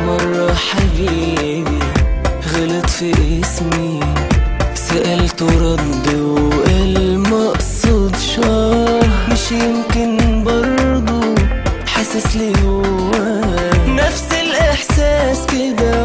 مرة حبيبي غلط في اسمي سألته رد وقال مقصود شاه مش يمكن برضو حاسس لي هو نفس الإحساس كده